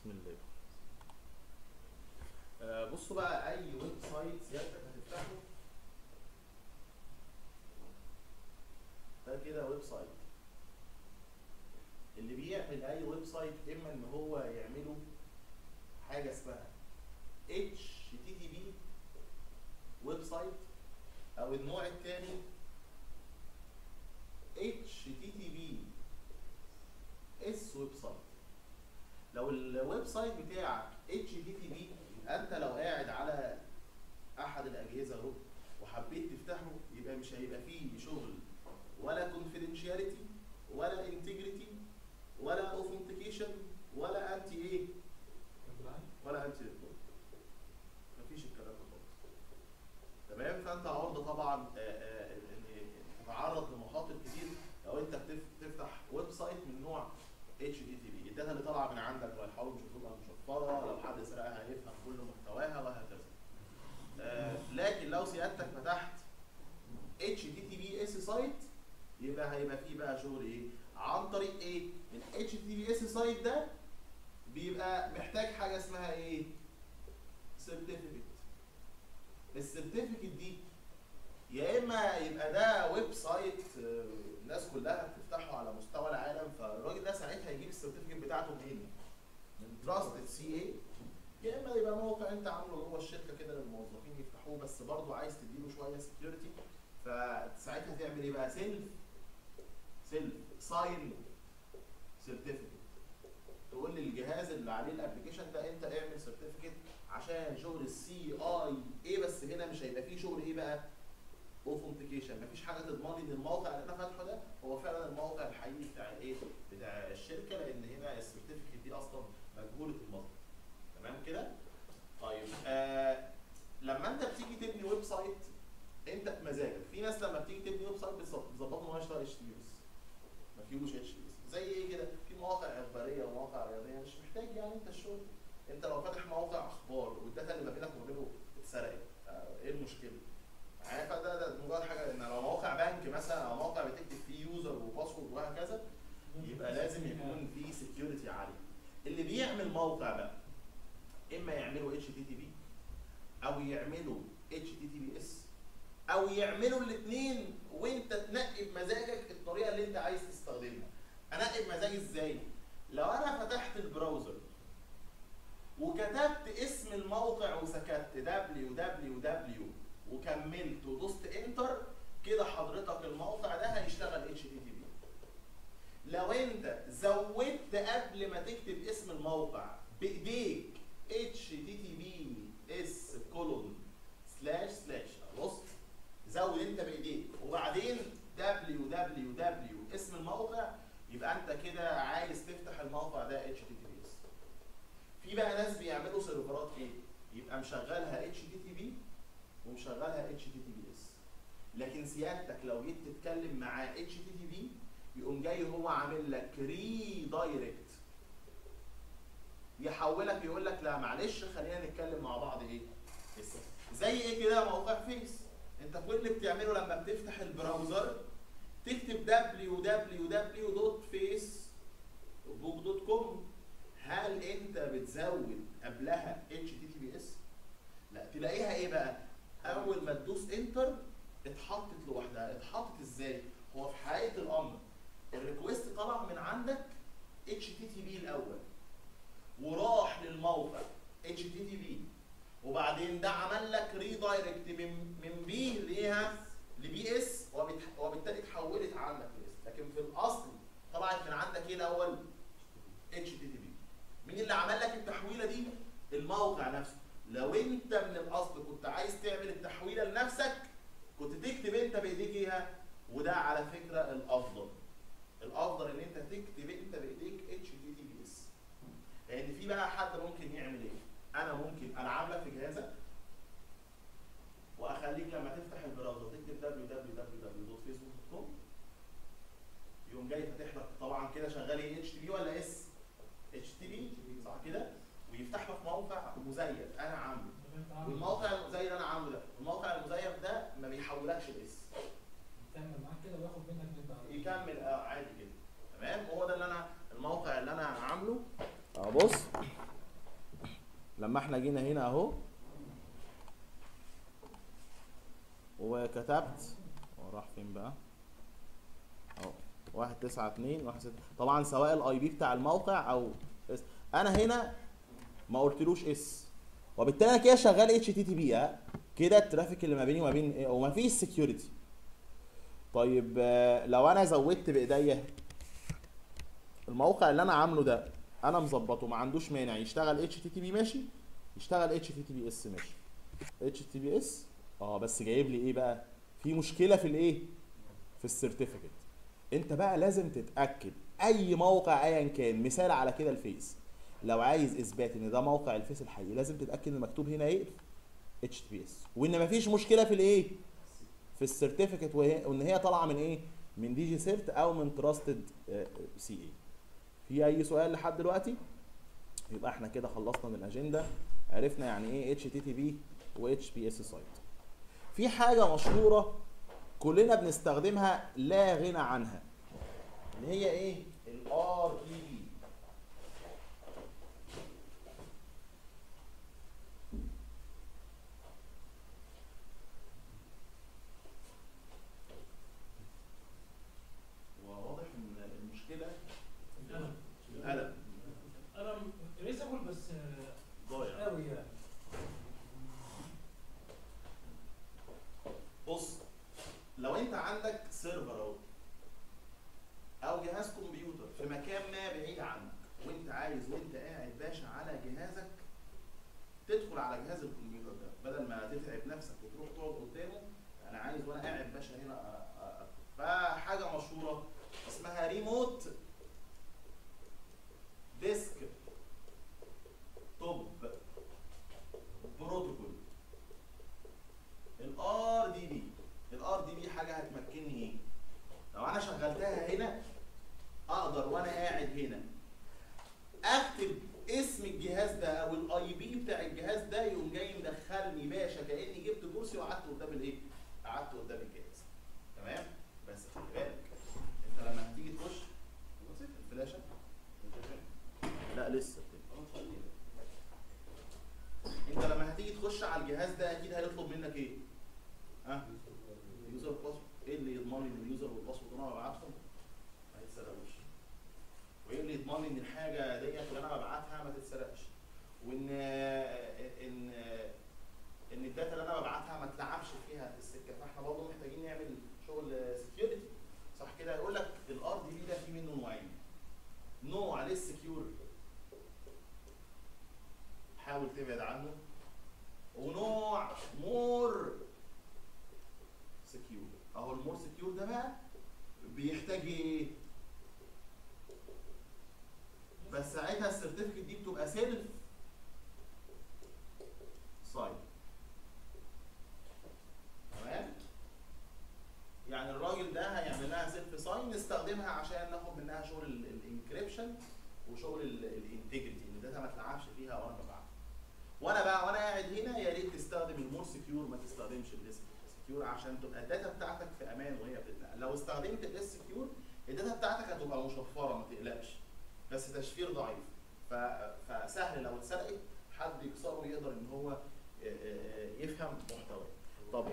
بسم الله آه بصوا بقى اي ويب سايت سيادتك هتفتحه ده كده ويب سايت اللي بيعمل اي ويب سايت اما ان هو يعمله حاجه اسمها HTTP ويب سايت او النوع الثاني HTTP اس ويب سايت لو الويب سايت بتاعك HTTP يبقى انت لو قاعد على احد الاجهزه اهو وحبيت تفتحه يبقى مش هيبقى فيه شغل ولا confidentiality ولا integrity ولا authentication ولا انتي ايه ولا انتي ريبورت مفيش الكلام ده خالص تمام فانت عرضه طبعا آه، آه، ان تتعرض لمخاطر كتير لو انت بتف- بتفتح ويب سايت من نوع HTTP الداتا اللي طالعه من عندك رايحه له مش هتبقى مشفره لو حد سرقها هيفهم كل محتواها وهكذا آه، لكن لو سيادتك فتحت HTTPS سايت يبقى هيبقى فيه بقى شغل ايه عن طريق ايه ال HTTPS سايت ده بيبقى محتاج حاجه اسمها ايه سيرتيفيكت السيرتيفيكت دي يا اما يبقى ده ويب سايت آه، الناس كلها بتفتحه على مستوى العالم فالراجل ده ساعتها يجيب السيرتيفيكت بتاعته منين؟ من تراستد سي اي يا اما يبقى موقع انت عامله جوه الشركه كده للموظفين يفتحوه بس برضه عايز تديله شويه سكيورتي فساعتها تعمل ايه بقى؟ سيلف سيلف ساين سيرتيفيكت تقول للجهاز اللي عليه الابلكيشن ده انت اعمل سيرتيفيكت عشان شغل السي اي ايه بس هنا مش هيبقى فيه شغل ايه بقى؟ اوثنتيكيشن مفيش حاجه تضمن لي ان الموقع اللي انا فاتحه ده هو فعلا الموقع الحقيقي بتاع الايه؟ بتاع الشركه لان هنا السيرتيفيكت دي اصلا مجهوله المصدر تمام كده؟ طيب آه لما انت بتيجي تبني ويب سايت انت بمزاجك في ناس لما بتيجي تبني ويب سايت بتظبط بتظبطه ان هو يشتغل اتش تي بي ما فيهوش اتش تي بي زي ايه كده في مواقع اخباريه ومواقع رياضيه مش محتاج يعني انت الشغل انت لو فاتح موقع اخبار والداتا اللي ما بينك وما بينه اتسرقت آه، ايه المشكله؟ معايا فده ده مجرد حاجه ان لو موقع بنك مثلا او موقع بتكتب فيه يوزر وباسورد وهكذا يبقى لازم يكون فيه سكيورتي عاليه اللي بيعمل موقع بقى اما يعملوا اتش تي تي بي او يعملوا اتش تي تي بي اس او يعملوا الاثنين وانت تنقي بمزاجك الطريقه اللي انت عايز تستخدمها انقي بمزاجي ازاي لو انا فتحت البراوزر وكتبت اسم الموقع وسكت www وكملت ودوست انتر كده حضرتك الموقع ده هيشتغل اتش تي تي بي لو انت زودت قبل ما تكتب اسم الموقع بايديك اتش تي تي بي اس كولون سلاش سلاش بص زود انت بايديك وبعدين www اسم الموقع يبقى انت كده عايز تفتح الموقع ده اتش تي تي بي اس في بقى ناس بيعملوا سيرفرات ايه يبقى مشغلها اتش تي تي بي ومشغلها اتش تي تي بي اس لكن سيادتك لو جيت تتكلم مع اتش تي تي بي يقوم جاي هو عامل لك ري دايركت يحولك يقول لك لا معلش خلينا نتكلم مع بعض ايه لسه زي ايه كده موقع فيس انت كل اللي بتعمله لما بتفتح البراوزر تكتب www.facebook.com هل انت بتزود قبلها اتش تي تي بي اس لا تلاقيها ايه بقى اول ما تدوس انتر اتحطت لوحدها اتحطت ازاي هو في حقيقه الامر الريكوست طلع من عندك اتش تي تي بي الاول وراح للموقع اتش تي تي بي وبعدين ده عمل لك ريدايركت من من بي ليها لبي اس وبت- وبالتالي اتحولت عندك لاس لكن في الاصل طلعت من عندك ايه الاول اتش تي تي بي مين اللي عمل لك التحويله دي الموقع نفسه لو انت من الاصل كنت عايز تعمل التحويله لنفسك كنت تكتب انت بايديك اياها وده على فكره الافضل الافضل ان انت تكتب انت بايديك اتش تي تي بي اس لان في بقى حد ممكن يعمل ايه انا ممكن العب لك في جهازك واخليك لما تفتح البراوزر تكتب www.facebook.com يقوم جاي فاتح لك طبعا كده شغال ايه اتش تي بي ولا اس اتش تي بي صح كده ويفتح لك موقع مزيف انا عامله والموقع المزيف اللي انا عامله ده الموقع المزيف ده ما بيحولكش الاس يكمل معاك كده وياخد منك اللي انت عاوزه. يكمل آه عادي كده تمام هو ده اللي انا الموقع اللي انا عامله اه بص لما احنا جينا هنا اهو وكتبت هو راح فين بقى اهو واحد تسعة اتنين واحد ستة طبعا سواء الاي بي بتاع الموقع او اس انا هنا ما قلتلوش اس وبالتالي انا كده شغال اتش تي تي بي ها كده الترافيك اللي ما بيني وما بين إيه؟ وما فيش سكيورتي طيب آه، لو انا زودت بايديا الموقع اللي انا عامله ده انا مظبطه ما عندوش مانع يشتغل اتش تي تي بي ماشي يشتغل اتش تي تي بي اس ماشي اتش تي بي اس اه بس جايب لي ايه بقى في مشكله في الايه في السيرتيفيكت انت بقى لازم تتاكد اي موقع ايا كان مثال على كده الفيس لو عايز اثبات ان ده موقع الفيس الحقيقي لازم تتاكد ان مكتوب هنا ايه اتش تي بي اس وان مفيش مشكله في الايه في السيرتيفيكت وان هي طالعه من ايه من دي جي سيرت او من تراستد سي اي في اي سؤال لحد دلوقتي يبقى احنا كده خلصنا من الاجنده عرفنا يعني ايه اتش تي تي بي و اتش بي اس سايت في حاجه مشهوره كلنا بنستخدمها لا غنى عنها اللي هي ايه الار اي بي وواضح ان المشكله القلم القلم القلم ريزابل بس آه، مش ضايع قوي يعني بص لو انت عندك سيرفر اهو او جهاز كمبيوتر في مكان ما بعيد عنك وانت عايز وانت قاعد باشا على جهازك تدخل على جهاز الكمبيوتر ده بدل ما تتعب نفسك وتروح تقعد قدامه انا عايز وانا قاعد باشا هنا أ- أ- أ- فحاجه مشهوره اسمها ريموت ديسك توب بروتوكول الار دي بي الار دي بي حاجه هتمكنني ايه لو انا شغلتها هنا اقدر وانا قاعد هنا اكتب اسم الجهاز ده او الاي بي بتاع الجهاز ده يقوم جاي مدخلني باشا كاني جبت كرسي وقعدت قدام الايه قعدت قدام الجهاز تمام بس خلي بالك انت لما هتيجي تخش بص الفلاشه لا لسه انت لما هتيجي تخش على الجهاز ده اكيد هيطلب منك ايه ها اليوزر والباسورد ايه اللي يضمن لي ان اليوزر والباسورد اللي انا ببعتهم ما يتسرقوش وايه اللي يضمن لي ان الحاجه ديت اللي انا ببعتها ما تتسرقش وان ان ان الداتا اللي انا ببعتها ما تلعبش فيها في السكه فاحنا برضه محتاجين نعمل شغل سكيورتي صح كده يقول لك الار دي بي ده في منه نوعين نوع للسكيور حاول تبعد عنه ونوع مور سكيور اهو المور سكيور ده بقى بيحتاج ايه بس ساعتها السيرتيفيكت دي بتبقى سيلف ساين تمام يعني الراجل ده هيعمل لها سيلف ساين نستخدمها عشان ناخد منها شغل الانكريبشن وشغل الانتجريتي ان الداتا ما تلعبش فيها وانا ببعت وانا بقى وانا قاعد هنا يا ريت تستخدم المور سكيور ما تستخدمش الاس سكيور عشان تبقى الداتا بتاعتك في امان وهي بتتنقل لو استخدمت الاس سكيور الداتا بتاعتك هتبقى مشفره ما تقلقش بس تشفير ضعيف ف... فسهل لو اتسرقت حد يكسره يقدر ان هو ي- ي- يفهم محتواه طب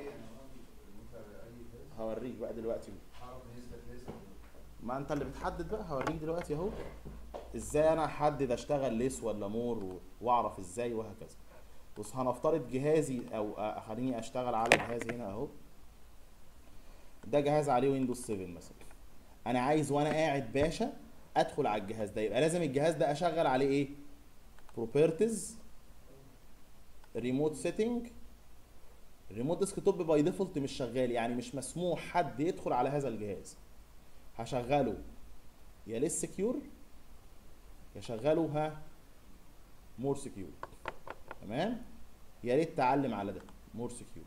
هوريك بقى دلوقتي ما انت اللي بتحدد بقى هوريك دلوقتي اهو ازاي انا احدد اشتغل ليس ولا مور و- واعرف ازاي وهكذا بص هنفترض جهازي او آه، خليني اشتغل على جهاز هنا اهو ده جهاز عليه ويندوز 7 مثلا انا عايز وانا قاعد باشا ادخل على الجهاز ده يبقى لازم الجهاز ده اشغل عليه ايه بروبرتيز ريموت سيتنج الريموت ديسكتوب باي ديفولت مش شغال يعني مش مسموح حد يدخل على هذا الجهاز هشغله يا ليس سكيور يا شغله ها مور سكيور تمام يا ريت تعلم على ده مور سكيور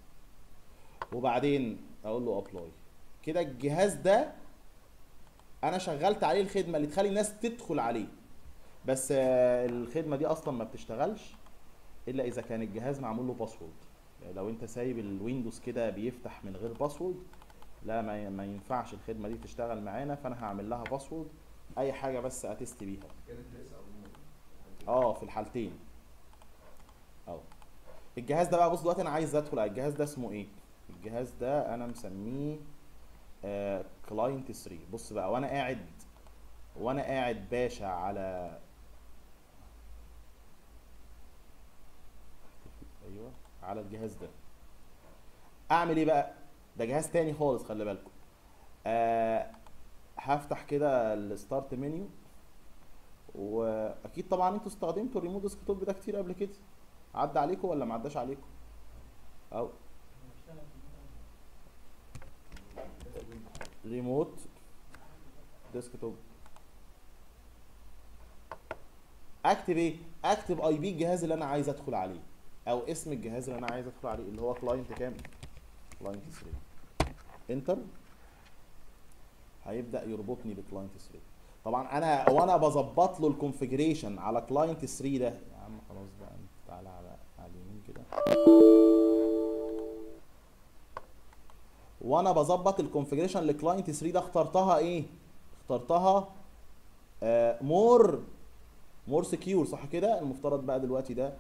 وبعدين اقول له ابلاي كده الجهاز ده انا شغلت عليه الخدمه اللي تخلي الناس تدخل عليه بس آه، الخدمه دي اصلا ما بتشتغلش الا اذا كان الجهاز معمول له باسورد يعني لو انت سايب الويندوز كده بيفتح من غير باسورد لا ما ما ينفعش الخدمه دي تشتغل معانا فانا هعمل لها باسورد اي حاجه بس اتست بيها كانت لسه او اه في الحالتين الجهاز ده بقى بص دلوقتي انا عايز ادخل على الجهاز ده اسمه ايه الجهاز ده انا مسميه كلاينت 3 بص بقى وانا قاعد وانا قاعد باشا على ايوه على الجهاز ده اعمل ايه بقى ده جهاز تاني خالص خلي بالكم آه هفتح كده الستارت منيو واكيد طبعا انتوا استخدمتوا الريموت ديسكتوب ده كتير قبل كده عدى عليكم ولا ما عداش عليكم او ريموت ديسكتوب اكتب ايه اكتب اي بي الجهاز اللي انا عايز ادخل عليه او اسم الجهاز اللي انا عايز ادخل عليه اللي هو كلاينت كام كلاينت 3 انتر هيبدا يربطني بكلاينت 3 طبعا انا وانا بظبط له الكونفيجريشن على كلاينت 3 ده يا عم خلاص بقى انت تعالى على على اليمين كده وانا بظبط الكونفيجريشن لكلاينت 3 ده اخترتها ايه اخترتها مور مور سكيور صح كده المفترض بقى دلوقتي ده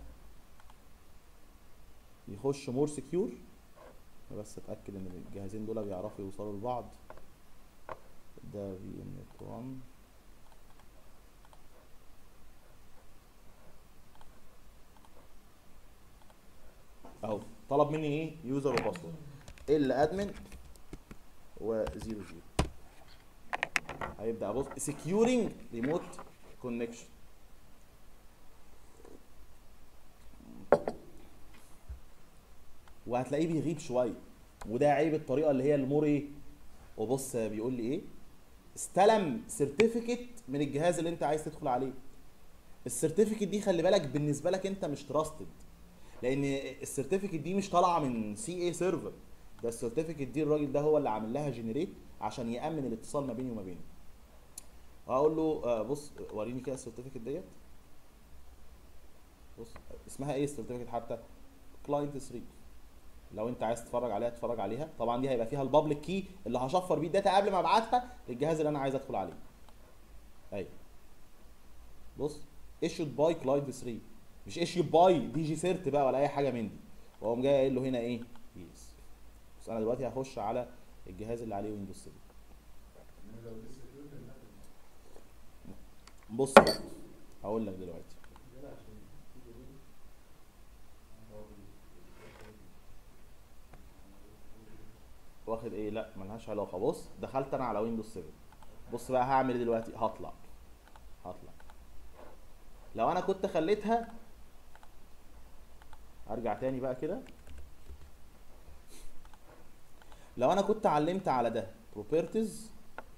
يخش مور سكيور بس اتاكد ان الجهازين دول بيعرفوا يوصلوا لبعض ده في ام 1 اهو طلب مني ايه يوزر وباسورد ال ادمن وزيرو زيرو هيبدا ابص سكيورنج ريموت كونكشن وهتلاقيه بيغيب شويه وده عيب الطريقه اللي هي المور ايه وبص بيقول لي ايه استلم سيرتيفيكت من الجهاز اللي انت عايز تدخل عليه السيرتيفيكت دي خلي بالك بالنسبه لك انت مش تراستد لان السيرتيفيكت دي مش طالعه من سي اي سيرفر ده السيرتيفيكت دي الراجل ده هو اللي عامل لها جنريت عشان يامن الاتصال ما بيني وما بينه هقول له آه بص وريني كده السيرتيفيكت ديت بص اسمها ايه السيرتيفيكت حتى كلاينت 3 لو انت عايز تتفرج عليها تتفرج عليها طبعا دي هيبقى فيها البابليك كي اللي هشفر بيه الداتا قبل ما ابعتها للجهاز اللي انا عايز ادخل عليه ايوه بص ايشود باي كلاينت 3 مش ايشود باي دي جي سيرت بقى ولا اي حاجه من دي واقوم جاي قايل له هنا ايه يس بس انا دلوقتي هخش على الجهاز اللي عليه ويندوز 7 بص بقى هقول لك دلوقتي واخد ايه لا ملهاش علاقه بص دخلت انا على ويندوز 7 بص بقى هعمل ايه دلوقتي هطلع هطلع لو انا كنت خليتها ارجع تاني بقى كده لو انا كنت علمت على ده بروبرتيز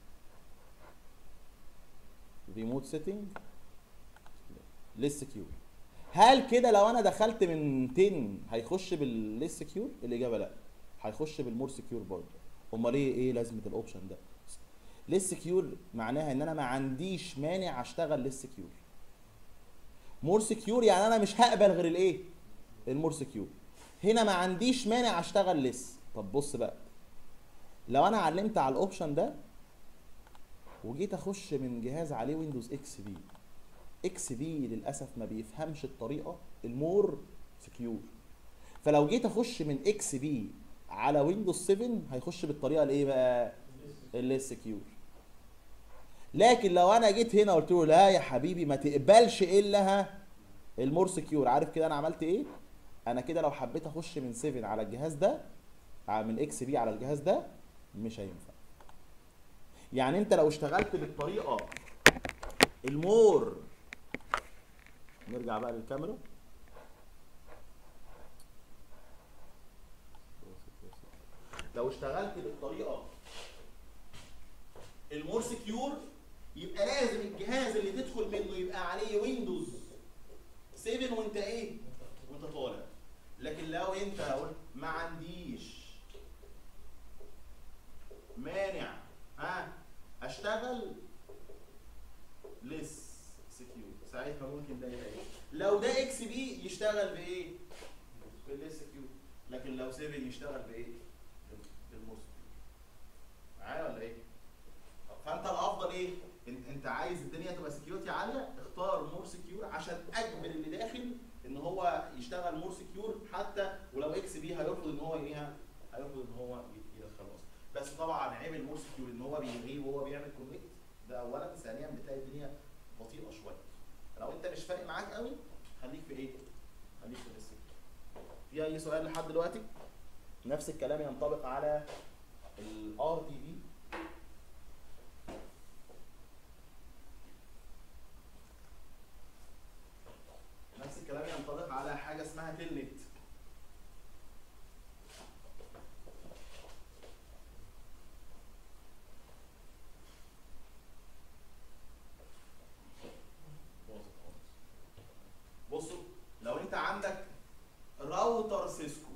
ريموت سيتنج ليس سكيور هل كده لو انا دخلت من 10 هيخش بالليس سكيور الاجابه لا هيخش بالمور سكيور برضه امال ايه ايه لازمه الاوبشن ده ليس سكيور معناها ان انا ما عنديش مانع اشتغل ليس سكيور مور سكيور يعني انا مش هقبل غير الايه المور سكيور هنا ما عنديش مانع اشتغل ليس طب بص بقى لو انا علمت على الاوبشن ده وجيت اخش من جهاز عليه ويندوز اكس بي اكس بي للاسف ما بيفهمش الطريقه المور سكيور فلو جيت اخش من اكس بي على ويندوز 7 هيخش بالطريقه الايه بقى اللي سكيور لكن لو انا جيت هنا قلت له لا يا حبيبي ما تقبلش الا ها المور سكيور عارف كده انا عملت ايه انا كده لو حبيت اخش من 7 على الجهاز ده من اكس بي على الجهاز ده مش هينفع يعني انت لو اشتغلت بالطريقه المور نرجع بقى للكاميرا لو اشتغلت بالطريقه المور سكيور يبقى لازم الجهاز اللي تدخل منه يبقى عليه ويندوز 7 وانت ايه وانت طالع لكن لو انت قلت ما عنديش مانع ها اشتغل لس سكيور ساعتها ممكن ده يبقى ايه لو ده اكس بي يشتغل بايه بالليس سكيور لكن لو 7 يشتغل بايه بالمور سكيور معايا ولا ايه فانت الافضل ايه انت, انت عايز الدنيا تبقى سكيورتي عاليه اختار مور سكيور عشان اجبر اللي داخل ان هو يشتغل مور سكيور حتى معاك قوي خليك في ايه خليك في الاس في اي سؤال لحد دلوقتي نفس الكلام ينطبق على الار تي في نفس الكلام ينطبق على حاجه اسمها تلنت بصوا لو انت عندك راوتر سيسكو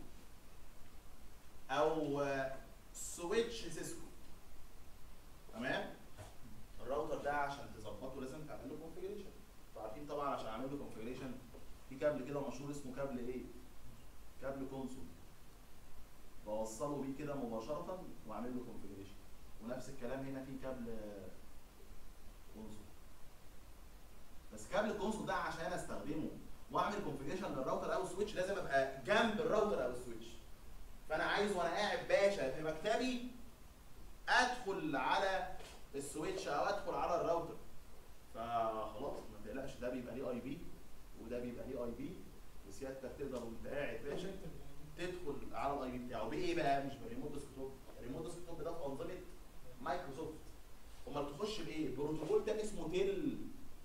او سويتش سيسكو تمام الراوتر ده عشان تظبطه لازم تعمل له كونفيجريشن عارفين طبعا عشان اعمل له كونفيجريشن في كابل كده مشهور اسمه كابل ايه كابل كونسول بوصله بيه كده مباشره واعمل له كونفيجريشن ونفس الكلام هنا في كابل كونسول بس كابل الكونسول ده عشان استخدمه واعمل كونفيجريشن للراوتر او السويتش لازم ابقى جنب الراوتر او السويتش فانا عايز وانا قاعد باشا في مكتبي ادخل على السويتش او ادخل على الراوتر فخلاص ما تقلقش ده بيبقى ليه اي بي وده بيبقى ليه اي بي وسيادتك تقدر وانت قاعد باشا تدخل على الاي بي بتاعه بايه بقى مش بريموت ديسكتوب الريموت ديسكتوب ده في انظمه مايكروسوفت امال تخش بايه بروتوكول تاني اسمه تيل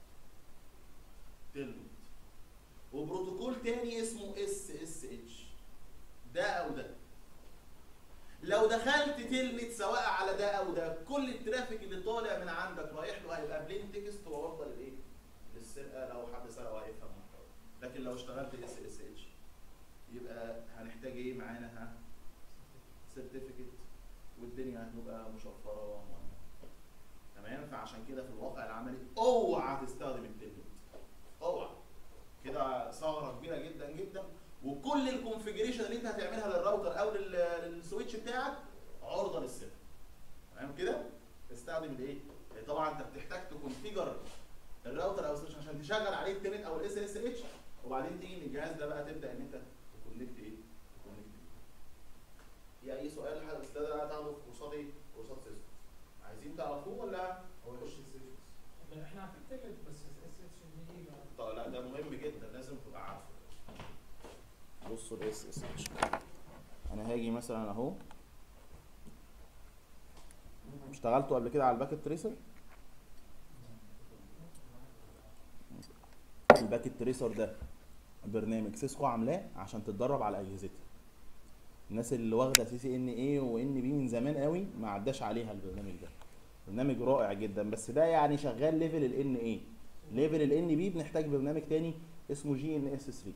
تيل وبروتوكول تاني اسمه اس اس اتش ده او ده لو دخلت تلمت سواء على ده او ده كل الترافيك اللي طالع من عندك رايح له هيبقى بلين تكست وعرضه للايه؟ للسرقه لو حد سرقه هيفهم لكن لو اشتغلت اس اس اتش يبقى هنحتاج ايه معانا ها؟ سيرتيفيكت والدنيا هتبقى مشفره ومؤمنه تمام فعشان كده في الواقع العملي اوعى تستخدم التلمت اوعى كده ثغره كبيره جدا جدا وكل الكونفيجريشن اللي انت هتعملها للراوتر او لل- للسويتش بتاعك عرضه للسرقه تمام كده استخدم الايه طبعا انت بتحتاج تكونفيجر الراوتر او السويتش عشان تشغل عليه التنت او الاس اس اتش وبعدين تيجي من الجهاز ده بقى تبدا ان انت تكونكت ايه تكونكت في اي سؤال لحد بس ده ده هتاخده في كورسات ايه كورسات سيسكو عايزين تعرفوه ولا هو ايش السيرفيس؟ احنا عارفين تلت بس اس اتش ان ايه بقى طب لا ده مهم جدا لازم تبقى عارفه بصوا الاس اس اتش انا هاجي مثلا اهو اشتغلتوا قبل كده على الباكت تريسر الباكت تريسر ده برنامج سيسكو عاملاه عشان تتدرب على اجهزتها الناس اللي واخده سي سي ان اي وان بي من زمان قوي ما عداش عليها البرنامج ده برنامج رائع جدا بس ده يعني شغال ليفل الان اي ليفل الان بي بنحتاج برنامج تاني اسمه جي ان اس 3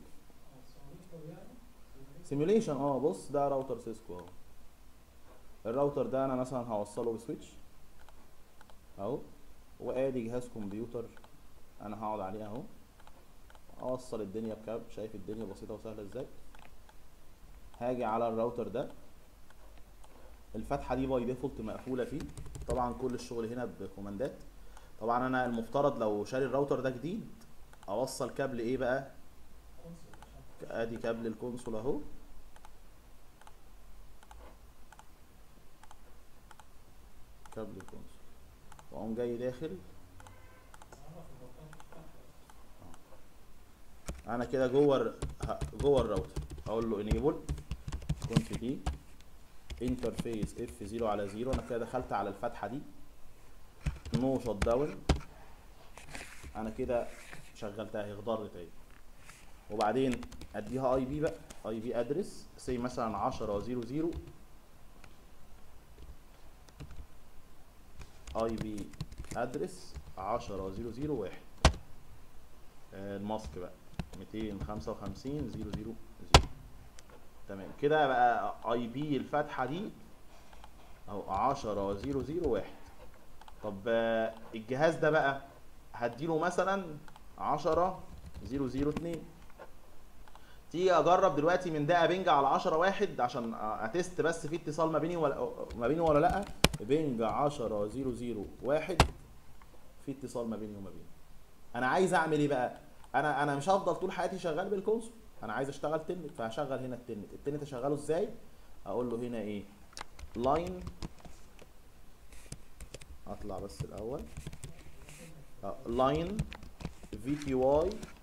سيميوليشن اه بص ده راوتر سيسكو اهو الراوتر ده انا مثلا هوصله بسويتش اهو وادي جهاز كمبيوتر انا هقعد عليه اهو اوصل الدنيا بكاب شايف الدنيا بسيطه وسهله ازاي هاجي على الراوتر ده الفتحه دي باي ديفولت مقفوله فيه طبعا كل الشغل هنا بكوماندات طبعا انا المفترض لو شاري الراوتر ده جديد اوصل كابل ايه بقى ادي كابل الكونسول اهو كابل الكونسول واقوم جاي داخل انا كده جوه الر- ه- جوه الراوتر اقول له انيبل كونف دي انترفيس اف 0 على 0 انا كده دخلت على الفتحه دي نو شوت داون انا كده شغلتها هي خضرت اهي وبعدين اديها اي بي بقى اي بي ادرس سي مثلا 10 00 اي بي ادرس 10 00 1 آه، الماسك بقى 255 000 تمام كده بقى اي بي الفتحه دي اهو 10 00 1 طب آه، الجهاز ده بقى هديله مثلا 10 002 تيجي اجرب دلوقتي من ده بنج على 10 واحد عشان اتست بس في اتصال ما بيني ولا ما بيني ولا لا بنج 10 001 في اتصال ما بيني وما بينه انا عايز اعمل ايه بقى انا انا مش هفضل طول حياتي شغال بالكونسول انا عايز اشتغل تنت فهشغل هنا التنت التنت اشغله ازاي اقول له هنا ايه لاين اطلع بس الاول لاين في تي واي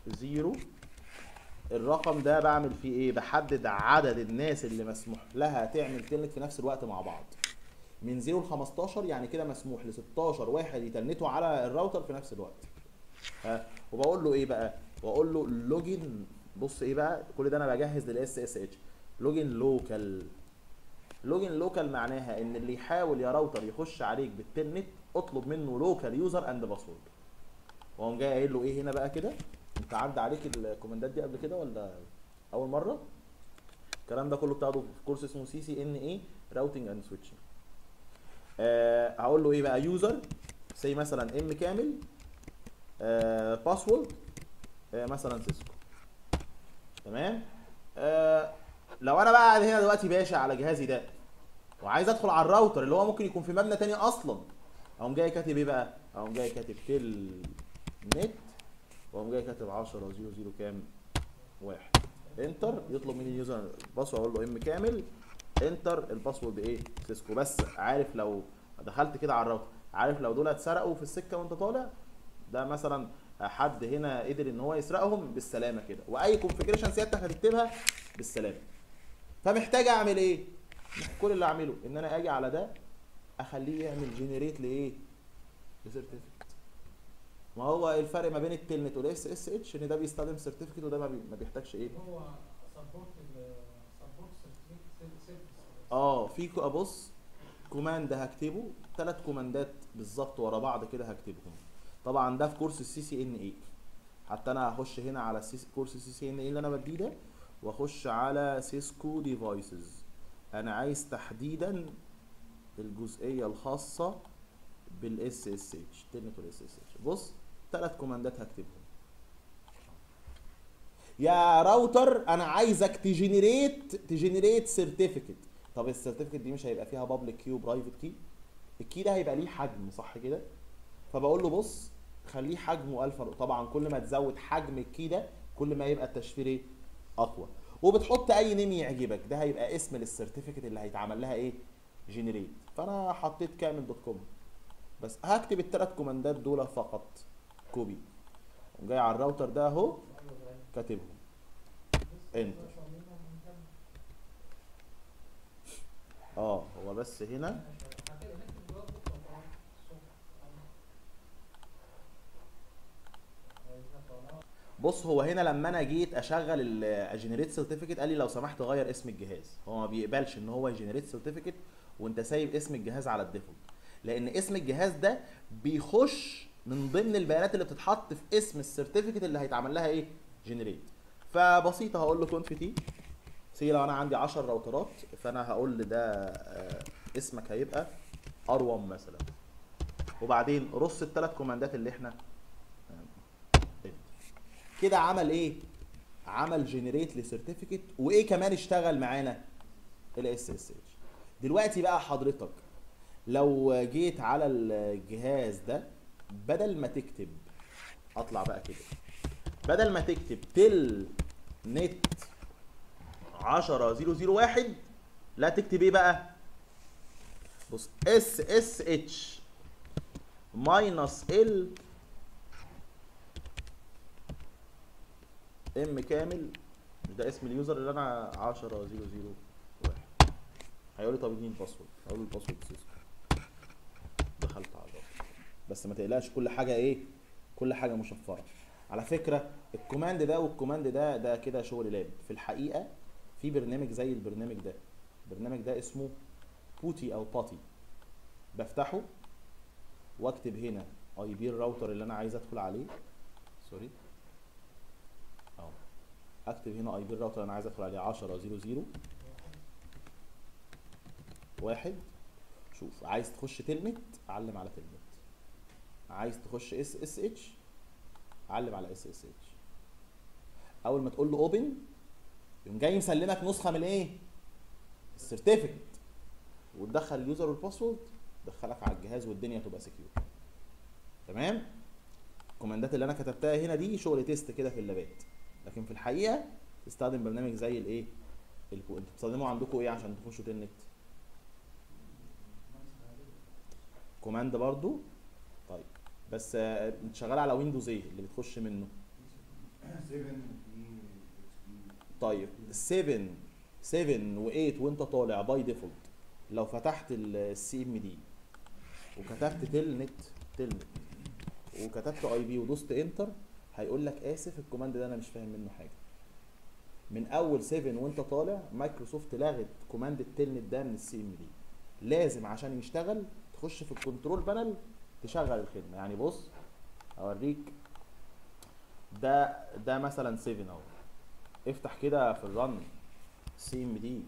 زيرو الرقم ده بعمل فيه ايه بحدد عدد الناس اللي مسموح لها تعمل تلنت في نفس الوقت مع بعض من 0 ل 15 يعني كده مسموح ل 16 واحد يتنتوا على الراوتر في نفس الوقت ها وبقول له ايه بقى بقول له لوجن بص ايه بقى كل ده انا بجهز للاس اس اتش لوجن لوكال لوجن لوكال معناها ان اللي يحاول يا راوتر يخش عليك بالتلنت اطلب منه لوكال يوزر اند باسورد وقام جاي قايل له ايه هنا بقى كده انت عدى عليك الكوماندات دي قبل كده ولا اول مره الكلام ده كله بتاخده في كورس اسمه سي سي ان اي راوتنج اند سويتشنج آه هقول له ايه بقى يوزر زي مثلا ام كامل آه باسورد آه مثلا سيسكو تمام آه لو انا بقى قاعد هنا دلوقتي باشا على جهازي ده وعايز ادخل على الراوتر اللي هو ممكن يكون في مبنى تاني اصلا اقوم جاي كاتب ايه بقى اقوم جاي كاتب تل نت واقوم جاي كاتب 10 0 0 كام واحد انتر يطلب مني اليوزر باسورد اقول له ام كامل انتر الباسورد ايه سيسكو بس عارف لو دخلت كده على الراوتر عارف لو دول اتسرقوا في السكه وانت طالع ده مثلا حد هنا قدر ان هو يسرقهم بالسلامه كده واي كونفيجريشن سيادتك هتكتبها بالسلامه فمحتاج اعمل ايه كل اللي اعمله ان انا اجي على ده اخليه يعمل جنريت لايه لسيرتيفيكت ما هو الفرق ما بين التلنت والاس اس اتش ان ده بيستخدم سيرتيفيكت وده ما, بي... ما بيحتاجش ايه هو سبورت سبورت سيرفيس اه في كو- ابص كوماند هكتبه ثلاث كوماندات بالظبط ورا بعض كده هكتبهم طبعا ده في كورس السي سي ان اي حتى انا هخش هنا على السي كورس السي سي ان اي اللي انا بديه ده واخش على سيسكو ديفايسز انا عايز تحديدا الجزئيه الخاصه بالاس اس اتش تلنت والاس اس اتش بص ثلاث كوماندات هكتبهم يا راوتر انا عايزك تجنريت تجنريت سيرتيفيكت طب السيرتيفيكت دي مش هيبقى فيها بابليك كي وبرايفت كي الكي ده هيبقى ليه حجم صح كده فبقول له بص خليه حجمه 1000 طبعا كل ما تزود حجم الكي ده كل ما يبقى التشفير ايه اقوى وبتحط اي نيم يعجبك ده هيبقى اسم للسيرتيفيكت اللي هيتعمل لها ايه جنريت فانا حطيت كامل دوت كوم بس هكتب الثلاث كوماندات دول فقط كوبي جاي على الراوتر ده اهو كاتبهم انتر اه هو بس هنا بص هو هنا لما انا جيت اشغل الجنريت سيرتيفيكت قال لي لو سمحت غير اسم الجهاز هو ما بيقبلش ان هو يجنريت سيرتيفيكت وانت سايب اسم الجهاز على الديفولت لان اسم الجهاز ده بيخش من ضمن البيانات اللي بتتحط في اسم السيرتيفيكت اللي هيتعمل لها ايه جنريت فبسيطه هقول له كونف تي سي لو انا عندي 10 راوترات فانا هقول لده آه، اسمك هيبقى ار1 مثلا وبعدين رص الثلاث كوماندات اللي احنا آه، كده عمل ايه عمل جنريت لسيرتيفيكت وايه كمان اشتغل معانا الاس اس اتش دلوقتي بقى حضرتك لو جيت على الجهاز ده بدل ما تكتب اطلع بقى كده بدل ما تكتب تل نت 10 001 لا تكتب ايه بقى بص اس اس اتش ماينس ال ام كامل مش ده اسم اليوزر اللي انا 10 001 هيقول لي طب اديني الباسورد هقول له الباسورد سيسكو دخلت على الراوتر بس ما تقلقش كل حاجه ايه كل حاجه مشفره على فكره الكوماند ده والكوماند ده ده كده شغل لاب في الحقيقه في برنامج زي البرنامج ده البرنامج ده اسمه بوتي او باتي بفتحه واكتب هنا اي بي الراوتر اللي انا عايز ادخل عليه سوري اهو اكتب هنا اي بي الراوتر اللي انا عايز ادخل عليه 10 00 واحد شوف عايز تخش تلمت علم على تلمت عايز تخش اس اس اتش علم على اس اس اتش اول ما تقول له اوبن يقوم جاي مسلمك نسخه من الايه السيرتيفيكت وتدخل اليوزر والباسورد دخلك على الجهاز والدنيا تبقى سكيور تمام الكوماندات اللي انا كتبتها هنا دي شغل تيست كده في اللابات لكن في الحقيقه تستخدم برنامج زي الايه الكو انتوا بتستخدموا عندكم ايه عشان تخشوا تلنت كوماند برضو طيب بس آه، انت شغال على ويندوز ايه اللي بتخش منه 7 وفي اكس بي طيب 7 7 و8 وانت طالع باي ديفولت لو فتحت السي ام دي وكتبت تل نت تل نت وكتبت اي بي ودوست انتر هيقول لك اسف الكوماند ده انا مش فاهم منه حاجه من اول 7 وانت طالع مايكروسوفت لغت كوماند التل نت ده من السي ام دي لازم عشان يشتغل تخش في الكنترول بانل تشغل الخدمه يعني بص اوريك ده ده مثلا 7 اهو افتح كده في الرن سي ام دي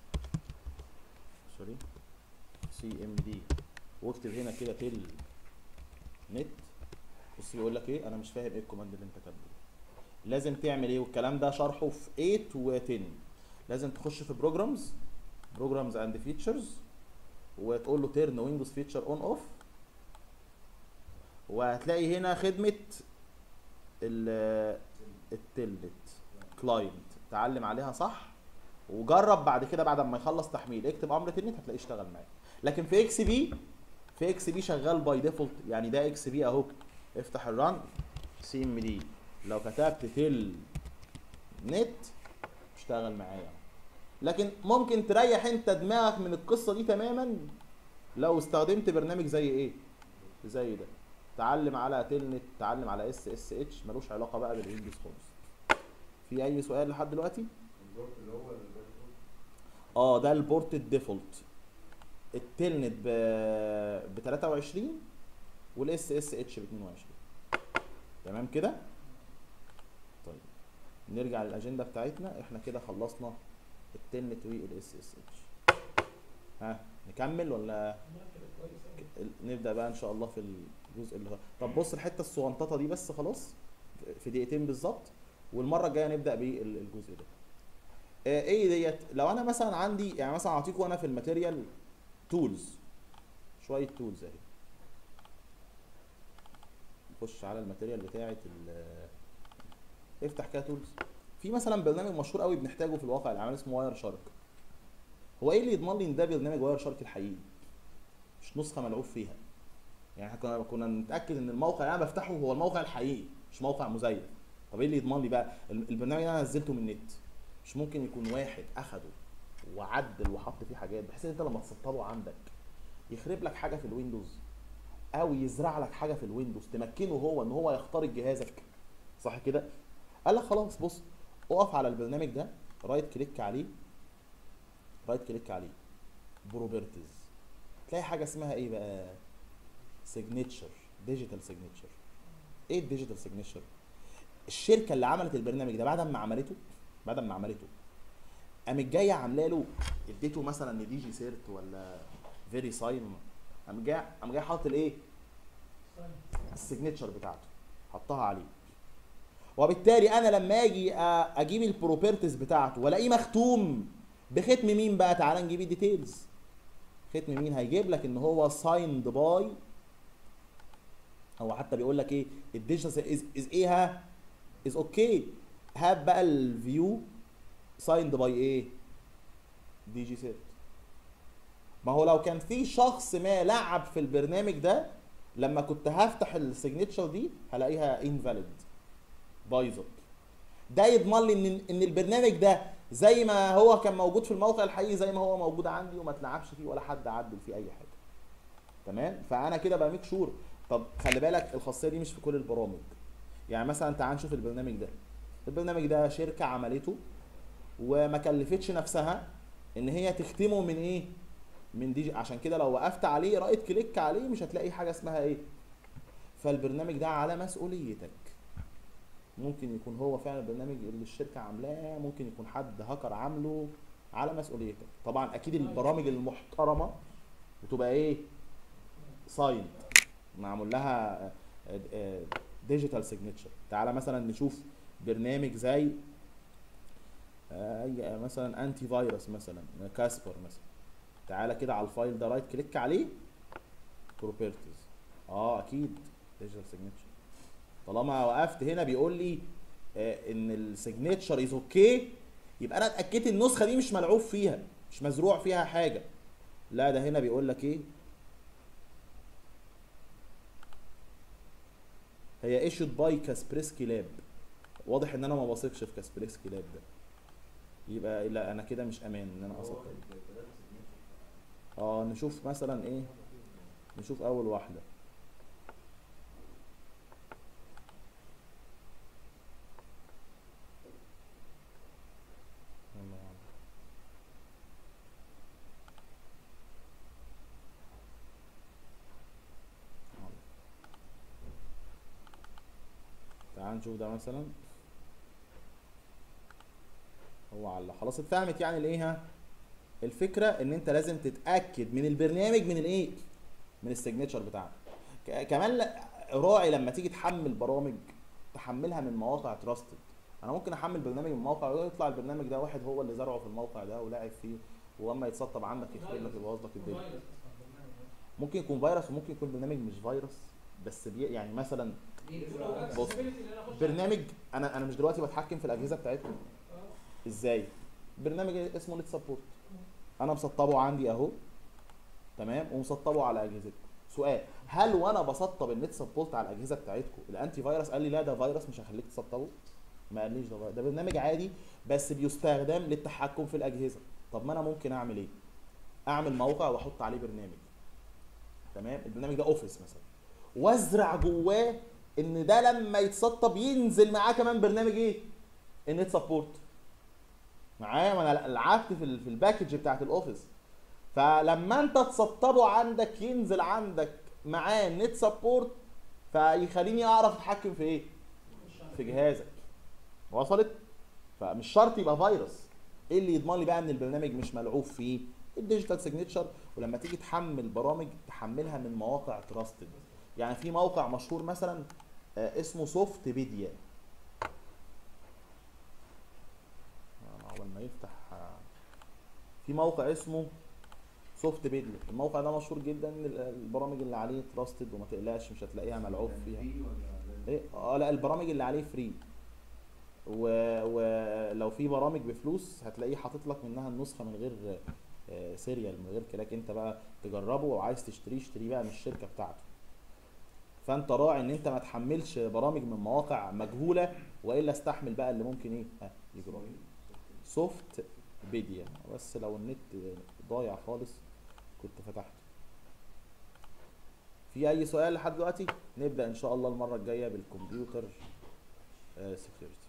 سوري سي ام دي واكتب هنا كده تل نت بص بيقول لك ايه انا مش فاهم ايه الكوماند اللي انت كاتبه لازم تعمل ايه والكلام ده شرحه في 8 و10 لازم تخش في بروجرامز بروجرامز اند فيتشرز وتقول له تيرن ويندوز فيتشر اون اوف وهتلاقي هنا خدمه ال- التلت كلاينت تعلم عليها صح وجرب بعد كده بعد ما يخلص تحميل اكتب امر تنت هتلاقيه اشتغل معاك لكن في اكس بي في اكس بي شغال باي ديفولت يعني ده اكس بي اهو افتح الرن سي ام دي لو كتبت تل نت اشتغل معايا لكن ممكن تريح انت دماغك من القصه دي تماما لو استخدمت برنامج زي ايه زي ده تعلم على تلنت تعلم على اس اس اتش ملوش علاقه بقى بالويندوز خالص في اي سؤال لحد دلوقتي البورت اللي هو البورت اه ده البورت الديفولت التلنت ب ب 23 والاس اس اتش ب 22 تمام كده طيب نرجع للاجنده بتاعتنا احنا كده خلصنا التلنت والاس اس اتش ها نكمل ولا لا كده كويس أوي. ال- نبدا بقى ان شاء الله في الجزء اللي هو طب بص الحته الصغنططه دي بس خلاص في دقيقتين بالظبط والمره الجايه نبدا بالجزء ده آه، ايه ديت لو انا مثلا عندي يعني مثلا اعطيكم انا في الماتيريال تولز شويه تولز اهي نخش على الماتيريال بتاعه ال افتح كده تولز في مثلا برنامج مشهور قوي بنحتاجه في الواقع العملي اسمه واير شارك هو ايه اللي يضمن لي ان ده برنامج واير شارك الحقيقي مش نسخه ملعوب فيها يعني احنا كنا كنا نتاكد ان الموقع اللي انا بفتحه هو الموقع الحقيقي مش موقع مزيف طب ايه اللي يضمن لي بقى ال- البرنامج اللي انا نزلته من النت مش ممكن يكون واحد اخده وعدل وحط فيه حاجات بحيث ان انت لما تسطبه عندك يخرب لك حاجه في الويندوز او يزرع لك حاجه في الويندوز تمكنه هو ان هو يخترق جهازك صح كده قال لك خلاص بص اقف على البرنامج ده رايت كليك عليه رايت كليك عليه بروبرتيز تلاقي حاجه اسمها ايه بقى سيجنتشر ديجيتال سيجنتشر ايه الديجيتال سيجنتشر الشركه اللي عملت البرنامج ده بعد ما عملته بعد ما عملته قامت جايه عامله له اديته مثلا دي جي سيرت ولا فيري ساين قام جاي قام جاي حاطط الايه طيب. السيجنتشر بتاعته حطها عليه وبالتالي انا لما اجي أ- اجيب البروبرتيز بتاعته والاقيه مختوم بختم مين بقى تعال نجيب الديتيلز ختم مين هيجيب لك ان هو سايند باي هو حتى بيقول لك ايه الديجيتال از از ايه ها از اوكي هات بقى الفيو سايند باي ايه دي جي سيت ما هو لو كان في شخص ما لعب في البرنامج ده لما كنت هفتح السيجنتشر دي هلاقيها انفاليد بايظه ده يضمن لي ان ان البرنامج ده زي ما هو كان موجود في الموقع الحقيقي زي ما هو موجود عندي وما اتلعبش فيه ولا حد عدل فيه اي حاجه تمام فانا كده بميك شور طب خلي بالك الخاصيه دي مش في كل البرامج يعني مثلا تعال نشوف البرنامج ده البرنامج ده شركه عملته وما كلفتش نفسها ان هي تختمه من ايه من دي جي عشان كده لو وقفت عليه رايت كليك عليه مش هتلاقي حاجه اسمها ايه فالبرنامج ده على مسؤوليتك ممكن يكون هو فعلا البرنامج اللي الشركه عاملاه ممكن يكون حد هاكر عامله على مسؤوليتك طبعا اكيد البرامج المحترمه بتبقى ايه ساين معمول لها ديجيتال سيجنتشر تعالى مثلا نشوف برنامج زي آه، مثلا انتي فيروس مثلا كاسبر مثلا تعالى كده على الفايل ده رايت كليك عليه بروبرتيز اه اكيد ديجيتال سيجنتشر طالما وقفت هنا بيقول لي آه ان السيجنتشر از اوكي يبقى انا اتاكدت النسخه دي مش ملعوب فيها مش مزروع فيها حاجه لا ده هنا بيقول لك ايه هي ايشود باي كاسبرسكي لاب واضح ان انا ما بثقش في كاسبريسكي لاب ده يبقى لا انا كده مش امان ان انا اسطب اه نشوف مثلا ايه نشوف اول واحده يلا يا عم. يلا. تعال نشوف ده مثلا هو على خلاص اتفهمت يعني الايه ها الفكره ان انت لازم تتاكد من البرنامج من الايه من السيجنتشر بتاعك ك- كمان لا- راعي لما تيجي تحمل برامج تحملها من مواقع تراستد انا ممكن احمل برنامج من موقع ويطلع البرنامج ده واحد هو اللي زرعه في الموقع ده ولاعب فيه واما يتسطب عندك يخرب لك يبوظ لك الدنيا فيروس اصلا برنامج. ممكن يكون فيروس وممكن يكون برنامج مش فيروس بس بي يعني مثلا بص، accessibility اللي أنا أخش برنامج انا انا مش دلوقتي بتحكم في الاجهزه بتاعتكم آه. ازاي برنامج اسمه نت سبورت انا مسطبه عندي اهو تمام ومسطبه على اجهزتكم سؤال هل وانا بسطب النت سبورت على الاجهزه بتاعتكم الانتي فيروس قال لي لا ده فيروس مش هخليك تسطبه ما قاليش ده فيروس. ده برنامج عادي بس بيستخدم للتحكم في الاجهزه طب ما انا ممكن اعمل ايه اعمل موقع واحط عليه برنامج تمام البرنامج ده اوفيس مثلا وازرع جواه ان ده لما يتسطب ينزل معاه كمان برنامج ايه النت سبورت معايا ما انا لعبت في ال- في الباكج بتاعت الاوفيس فلما انت تسطبه عندك ينزل عندك معاه النت سبورت فيخليني اعرف اتحكم في ايه في جهازك وصلت فمش شرط يبقى فيروس ايه اللي يضمن لي بقى ان البرنامج مش ملعوب فيه الديجيتال سيجنتشر ولما تيجي تحمل برامج تحملها من مواقع تراستد يعني في موقع مشهور مثلا آه، اسمه سوفت بيديا آه، اول ما يفتح آه، في موقع اسمه سوفت بيديا الموقع ده مشهور جدا ال- البرامج اللي عليه تراستد وما تقلقش مش هتلاقيها ملعوب فيها ايه اه لا البرامج اللي عليه فري و... ولو في برامج بفلوس هتلاقيه حاطط لك منها النسخه من غير آه، سيريال من غير كلاك انت بقى تجربه وعايز تشتريه اشتريه بقى من الشركه بتاعته فانت راعي ان انت ما تحملش برامج من مواقع مجهوله والا استحمل بقى اللي ممكن ايه ها يجرى سوفت بيديا بس لو النت ضايع خالص كنت فتحته في اي سؤال لحد دلوقتي نبدا ان شاء الله المره الجايه بالكمبيوتر سكيورتي